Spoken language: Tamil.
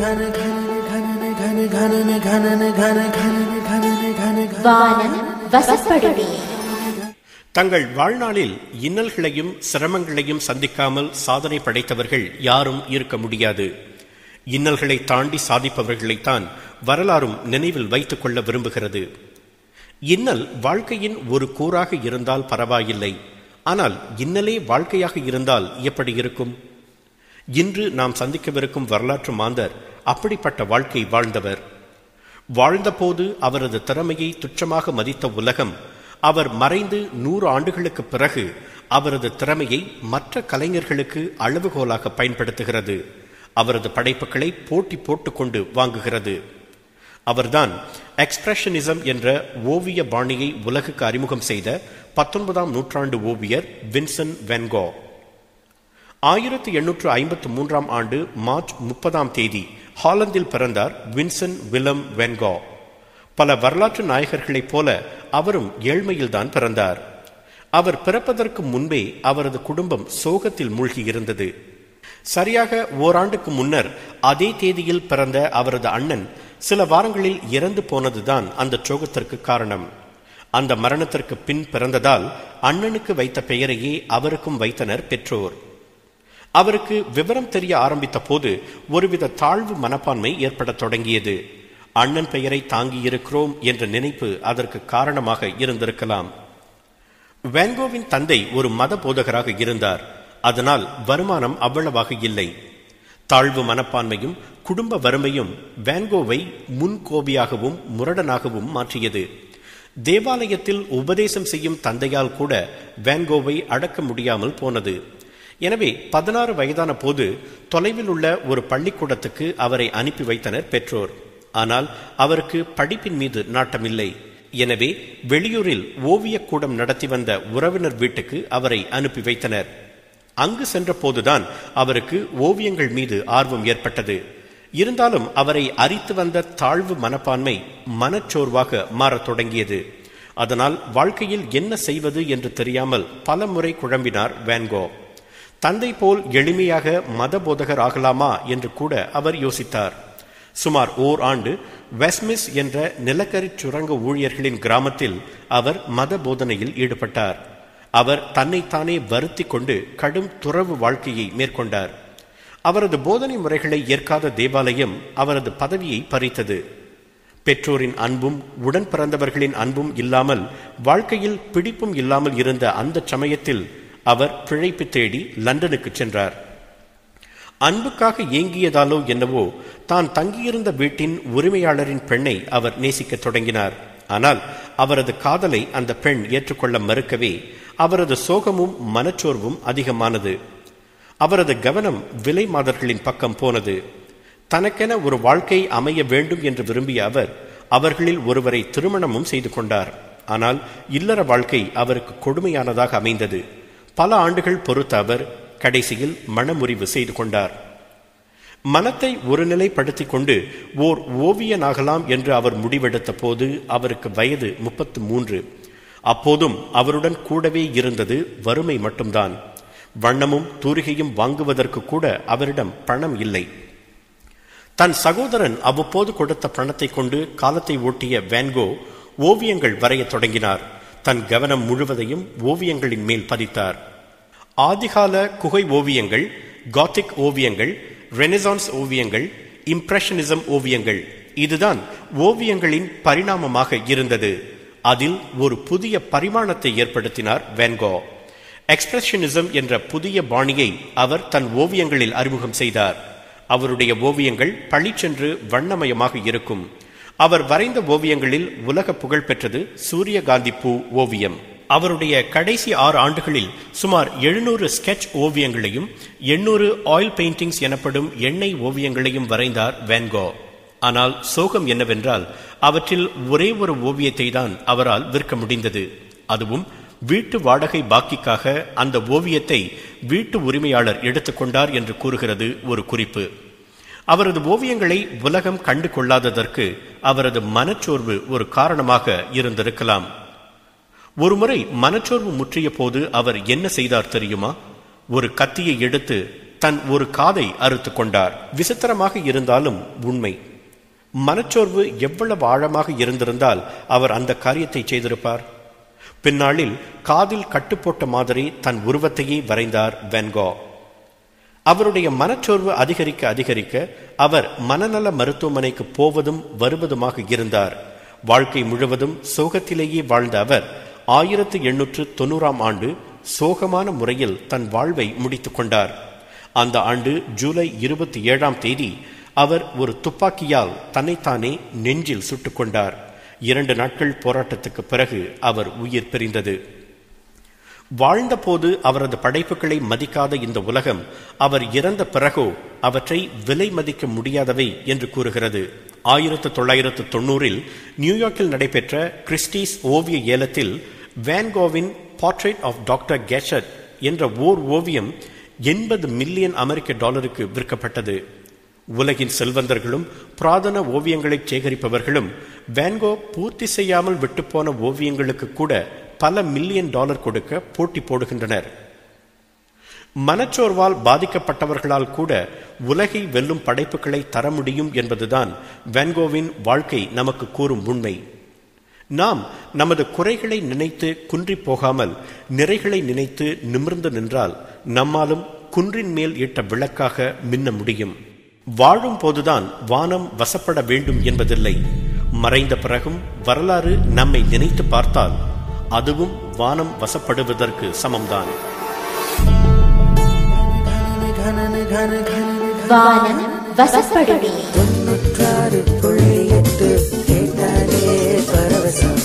வானம் வசப்படுமே தங்கள் வாழ்நாளில் இன்னல்களையும் சிரமங்களையும் சந்திக்காமல் சாதனை படைத்தவர்கள் யாரும் இருக்க முடியாது இன்னல்களை தாண்டி சாதிப்பவர்களைத்தான் வரலாறும் நினைவில் வைத்துக் கொள்ள விரும்புகிறது இன்னல் வாழ்க்கையின் ஒரு கூறாக இருந்தால் பரவாயில்லை ஆனால் இன்னலே வாழ்க்கையாக இருந்தால் எப்படி இருக்கும் இன்று நாம் சந்திக்கவிருக்கும் வரலாற்று மாந்தர் அப்படிப்பட்ட வாழ்க்கை வாழ்ந்தவர் வாழ்ந்தபோது அவரது திறமையை துச்சமாக மதித்த உலகம் அவர் மறைந்து நூறு ஆண்டுகளுக்கு பிறகு அவரது திறமையை மற்ற கலைஞர்களுக்கு அளவுகோலாக பயன்படுத்துகிறது அவரது படைப்புகளை போட்டி போட்டுக்கொண்டு வாங்குகிறது அவர்தான் எக்ஸ்பிரஷனிசம் என்ற ஓவிய பாணியை உலகுக்கு அறிமுகம் செய்த பத்தொன்பதாம் நூற்றாண்டு ஓவியர் வின்சன் வென்கோ ஆயிரத்தி எண்ணூற்று ஐம்பத்து மூன்றாம் ஆண்டு மார்ச் முப்பதாம் தேதி ஹாலந்தில் பிறந்தார் வின்சன் விலம் வென்கோ பல வரலாற்று நாயகர்களைப் போல அவரும் ஏழ்மையில்தான் பிறந்தார் அவர் பிறப்பதற்கு முன்பே அவரது குடும்பம் சோகத்தில் மூழ்கியிருந்தது சரியாக ஓராண்டுக்கு முன்னர் அதே தேதியில் பிறந்த அவரது அண்ணன் சில வாரங்களில் இறந்து போனதுதான் அந்த சோகத்திற்கு காரணம் அந்த மரணத்திற்கு பின் பிறந்ததால் அண்ணனுக்கு வைத்த பெயரையே அவருக்கும் வைத்தனர் பெற்றோர் அவருக்கு விவரம் தெரிய ஆரம்பித்த போது ஒருவித தாழ்வு மனப்பான்மை ஏற்படத் தொடங்கியது அண்ணன் பெயரை தாங்கியிருக்கிறோம் என்ற நினைப்பு அதற்கு காரணமாக இருந்திருக்கலாம் வேன்கோவின் தந்தை ஒரு மத போதகராக இருந்தார் அதனால் வருமானம் அவ்வளவாக இல்லை தாழ்வு மனப்பான்மையும் குடும்ப வறுமையும் வேன்கோவை முன்கோபியாகவும் முரடனாகவும் மாற்றியது தேவாலயத்தில் உபதேசம் செய்யும் தந்தையால் கூட வேன்கோவை அடக்க முடியாமல் போனது எனவே பதினாறு வயதான போது தொலைவில் உள்ள ஒரு பள்ளிக்கூடத்துக்கு அவரை அனுப்பி வைத்தனர் பெற்றோர் ஆனால் அவருக்கு படிப்பின் மீது நாட்டமில்லை எனவே வெளியூரில் ஓவியக்கூடம் நடத்தி வந்த உறவினர் வீட்டுக்கு அவரை அனுப்பி வைத்தனர் அங்கு சென்ற போதுதான் அவருக்கு ஓவியங்கள் மீது ஆர்வம் ஏற்பட்டது இருந்தாலும் அவரை அரித்து வந்த தாழ்வு மனப்பான்மை மனச்சோர்வாக மாறத் தொடங்கியது அதனால் வாழ்க்கையில் என்ன செய்வது என்று தெரியாமல் பல முறை குழம்பினார் வேன்கோ தந்தை போல் எளிமையாக மத போதகர் ஆகலாமா என்று கூட அவர் யோசித்தார் சுமார் ஓர் ஆண்டு வெஸ்மிஸ் என்ற நிலக்கரி சுரங்க ஊழியர்களின் கிராமத்தில் அவர் மத போதனையில் ஈடுபட்டார் அவர் தன்னைத்தானே வருத்தி கொண்டு கடும் துறவு வாழ்க்கையை மேற்கொண்டார் அவரது போதனை முறைகளை ஏற்காத தேவாலயம் அவரது பதவியை பறித்தது பெற்றோரின் அன்பும் உடன் பிறந்தவர்களின் அன்பும் இல்லாமல் வாழ்க்கையில் பிடிப்பும் இல்லாமல் இருந்த அந்த சமயத்தில் அவர் பிழைப்பு தேடி லண்டனுக்கு சென்றார் அன்புக்காக ஏங்கியதாலோ என்னவோ தான் தங்கியிருந்த வீட்டின் உரிமையாளரின் பெண்ணை அவர் நேசிக்கத் தொடங்கினார் ஆனால் அவரது காதலை அந்த பெண் ஏற்றுக்கொள்ள மறுக்கவே அவரது சோகமும் மனச்சோர்வும் அதிகமானது அவரது கவனம் விலை மாதர்களின் பக்கம் போனது தனக்கென ஒரு வாழ்க்கை அமைய வேண்டும் என்று விரும்பிய அவர் அவர்களில் ஒருவரை திருமணமும் செய்து கொண்டார் ஆனால் இல்லற வாழ்க்கை அவருக்கு கொடுமையானதாக அமைந்தது பல ஆண்டுகள் பொறுத்த அவர் கடைசியில் மனமுறிவு செய்து கொண்டார் மனத்தை ஒருநிலைப்படுத்திக் கொண்டு ஓர் ஓவியனாகலாம் என்று அவர் முடிவெடுத்த போது அவருக்கு வயது முப்பத்து மூன்று அப்போதும் அவருடன் கூடவே இருந்தது வறுமை மட்டும்தான் வண்ணமும் தூரிகையும் வாங்குவதற்கு கூட அவரிடம் பணம் இல்லை தன் சகோதரன் அவ்வப்போது கொடுத்த பணத்தை கொண்டு காலத்தை ஓட்டிய வேன்கோ ஓவியங்கள் வரையத் தொடங்கினார் தன் கவனம் முழுவதையும் ஓவியங்களின் மேல் பதித்தார் ஆதிகால குகை ஓவியங்கள் காத்திக் ஓவியங்கள் ரெனசான்ஸ் ஓவியங்கள் இம்ப்ரெஷனிசம் ஓவியங்கள் இதுதான் ஓவியங்களின் பரிணாமமாக இருந்தது அதில் ஒரு புதிய பரிமாணத்தை ஏற்படுத்தினார் வேன்கோ எக்ஸ்பிரஷனிசம் என்ற புதிய பாணியை அவர் தன் ஓவியங்களில் அறிமுகம் செய்தார் அவருடைய ஓவியங்கள் பளிச்சென்று வண்ணமயமாக இருக்கும் அவர் வரைந்த ஓவியங்களில் உலக புகழ் பெற்றது சூரியகாந்தி பூ ஓவியம் அவருடைய கடைசி ஆறு ஆண்டுகளில் சுமார் எழுநூறு ஸ்கெட்ச் ஓவியங்களையும் எண்ணூறு ஆயில் பெயிண்டிங்ஸ் எனப்படும் எண்ணெய் ஓவியங்களையும் வரைந்தார் வேன்கோ ஆனால் சோகம் என்னவென்றால் அவற்றில் ஒரே ஒரு ஓவியத்தை தான் அவரால் விற்க முடிந்தது அதுவும் வீட்டு வாடகை பாக்கிக்காக அந்த ஓவியத்தை வீட்டு உரிமையாளர் எடுத்துக்கொண்டார் என்று கூறுகிறது ஒரு குறிப்பு அவரது ஓவியங்களை உலகம் கண்டு கொள்ளாததற்கு அவரது மனச்சோர்வு ஒரு காரணமாக இருந்திருக்கலாம் ஒருமுறை மனச்சோர்வு முற்றிய போது அவர் என்ன செய்தார் தெரியுமா ஒரு கத்தியை எடுத்து தன் ஒரு காதை அறுத்து கொண்டார் விசித்திரமாக இருந்தாலும் உண்மை மனச்சோர்வு எவ்வளவு ஆழமாக இருந்திருந்தால் அவர் அந்த காரியத்தை செய்திருப்பார் பின்னாளில் காதில் கட்டுப்போட்ட மாதிரி தன் உருவத்தையே வரைந்தார் வென்கோ அவருடைய மனச்சோர்வு அதிகரிக்க அதிகரிக்க அவர் மனநல மருத்துவமனைக்கு போவதும் வருவதுமாக இருந்தார் வாழ்க்கை முழுவதும் சோகத்திலேயே வாழ்ந்த அவர் ஆயிரத்து எண்ணூற்று தொண்ணூறாம் ஆண்டு சோகமான முறையில் தன் வாழ்வை முடித்துக் கொண்டார் அந்த ஆண்டு ஜூலை இருபத்தி ஏழாம் தேதி அவர் ஒரு துப்பாக்கியால் தன்னைத்தானே நெஞ்சில் சுட்டுக் கொண்டார் இரண்டு நாட்கள் போராட்டத்துக்கு பிறகு அவர் உயிர் பிரிந்தது வாழ்ந்தபோது அவரது படைப்புகளை மதிக்காத இந்த உலகம் அவர் இறந்த பிறகோ அவற்றை விலை மதிக்க முடியாதவை என்று கூறுகிறது ஆயிரத்து தொள்ளாயிரத்து தொண்ணூறில் நியூயார்க்கில் நடைபெற்ற கிறிஸ்டீஸ் ஓவிய ஏலத்தில் வேன்கோவின் போர்ட்ரேட் ஆஃப் டாக்டர் கேஷட் என்ற ஓர் ஓவியம் எண்பது மில்லியன் அமெரிக்க டாலருக்கு விற்கப்பட்டது உலகின் செல்வந்தர்களும் புராதன ஓவியங்களை சேகரிப்பவர்களும் வேன்கோ பூர்த்தி செய்யாமல் விட்டுப்போன ஓவியங்களுக்கு கூட பல மில்லியன் டாலர் கொடுக்க போட்டி போடுகின்றனர் மனச்சோர்வால் பாதிக்கப்பட்டவர்களால் கூட உலகை வெல்லும் படைப்புகளை தர முடியும் என்பதுதான் வேன்கோவின் வாழ்க்கை நமக்கு கூறும் உண்மை நாம் நமது குறைகளை நினைத்து குன்றி போகாமல் நிறைகளை நினைத்து நிமிர்ந்து நின்றால் நம்மாலும் குன்றின் மேல் இட்ட விளக்காக மின்ன முடியும் வாழும் போதுதான் வானம் வசப்பட வேண்டும் என்பதில்லை மறைந்த பிறகும் வரலாறு நம்மை நினைத்து பார்த்தால் அதுவும் வானம் வசப்படுவதற்கு சமம்தான் வானம் வசப்படுமே தொண்ணூற்றாறு புள்ளி எட்டு கேட்டாலே பரவசம்